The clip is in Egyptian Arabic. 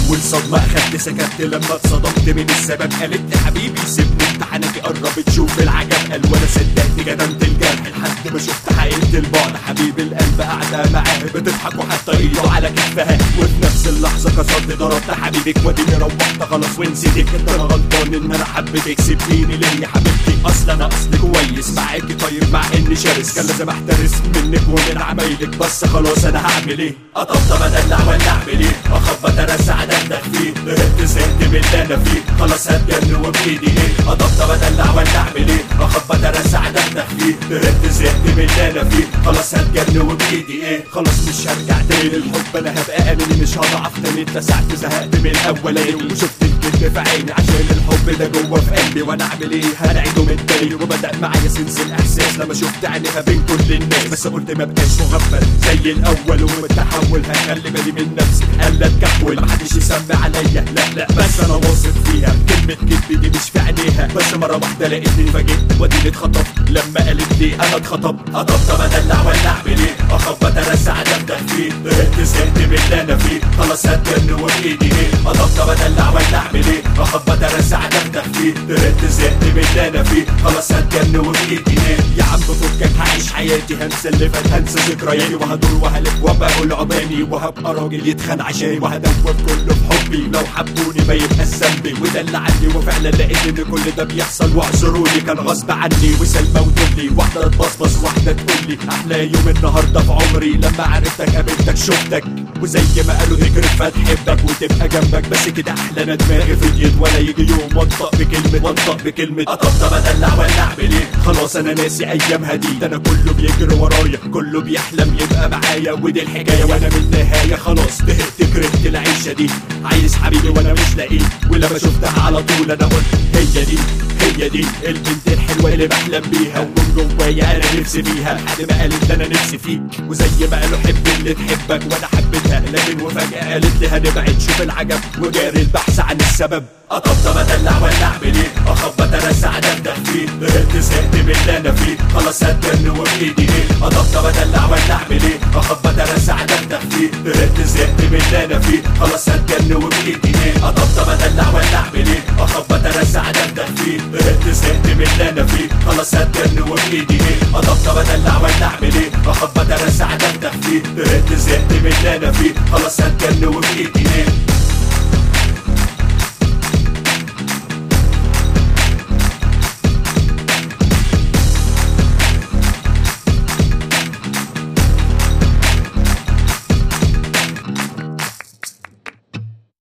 اول صدمة اخدت سكت لما اتصدمت من السبب قالت لي حبيبي سيبني امتحاناتي قربت شوف العجب قال وانا صدقت كتمت الجرح لحد ما شفت حقيقة البعد حبيب القلب قاعدة معاه بتضحك وحاطة ايده على كتفها وفي نفس اللحظة كسرت ضربت حبيبك واديني روحت خلاص ونسيتك انت انا غلطان ان انا حبيتك سيبيني ليه يا حبيبتي اصلا انا اصلي كويس معاكي طيب مع اني شرس كان لازم احترس منك ومن عمايلك بس خلاص انا هعمل ايه اطبطب ادلع ولا اعمل ايه اخبط ارزع ادندخ فيه زهقت زهقت من اللي انا فيه خلاص هتجن وبايدي ايه اطبطب ادلع ولا اعمل ايه اخبط ارزع ادندخ فيه زهقت زهقت من اللي انا فيه خلاص هتجن وبايدي ايه خلاص مش هرجع تاني للحب انا هبقى اناني مش هضعف تاني اتلسعت زهقت من الاولاني وشفت الكذب في عيني عشان الحب ده جوه في قلبي وانا اعمل ايه هنعيده من تاني وبدا معايا سنس الاحساس لما شفت عينيها بين كل الناس بس قلت ما بقاش مغفل زي الاول ومتحول هخلي بالي من نفسي الا اتكحول محدش يسمي عليا لا لا بس انا واثق فيها كلمه كذب دي مش في عينيها بس مره واحده لقيتني فاجئت واديني اتخطف لما قالت لي انا اتخطب اطبطب ادلع ولا اعمل ايه اخبط ارزع ادمدخ فيه زهقت زهقت من اللي انا فيه خلاص هتجن وبايدي ايه اطبطب ادلع ولا اعمل ايه اخبط ارزع ادمدخ فيه زهقت زهقت من اللي انا فيه خلاص هتجن وبايدي ايه يا عم فكك هعيش حياتي هنسى اللي فات هنسى ذكرياتي وهدور وهلف وابقى اقول عباني وهبقى راجل يتخان عشاني وهدور كله في حبي لو حبوني ما يبقى ذنبي وده اللي عندي وفعلا لقيت ان كل ده بيحصل واعذروني كان غصب عني وسلمى وتقولي واحده تبصبص واحده تقولي احلى يوم النهارده في عمري لما عرفتك قابلتك شفتك وزي ما قالوا تجري فتحبك وتبقى جنبك بس كده احلى انا دماغي فضيت ولا يجي يوم وانطق بكلمه وانطق بكلمه اطبطب ادلع ولا اعمل ايه خلاص انا ناسي ايامها دي ده انا كله بيجري ورايا كله بيحلم يبقى معايا ودي الحكايه وانا من النهايه خلاص زهقت كرهت العيشه دي عايز حبيبي وانا مش لاقيه ولما شفتها على طول انا قلت هي دي هي دي البنت الحلوه اللي بحلم بيها ومن جوايا انا نفسي فيها لحد ما قالت انا نفسي فيك وزي ما قالوا حب اللي تحبك وانا حبيتها لكن وفجاه قالت لي هنبعد شوف العجب وجاري البحث عن السبب اطبطب ادلع ولا اعمل ايه اخبط ارزع دمدخ فيه زهقت زهقت من اللي انا فيه خلاص هتجن وبايدي ايه اطبطب ادلع ولا اعمل ايه اخبط ارزع دمدخ فيه زهقت زهقت من اللي انا فيه خلاص هتجن وبايدي ايه اطبطب ادلع ولا اعمل ايه اخبط ارزع دمدخ فيه زهقت زهقت من اللي انا فيه خلاص هتجن وبايدي ايه اطبطب ادلع ولا اعمل ايه اخبط ارزع دمدخ فيه زهقت زهقت من اللي انا فيه خلاص هتجن وبايدي ايه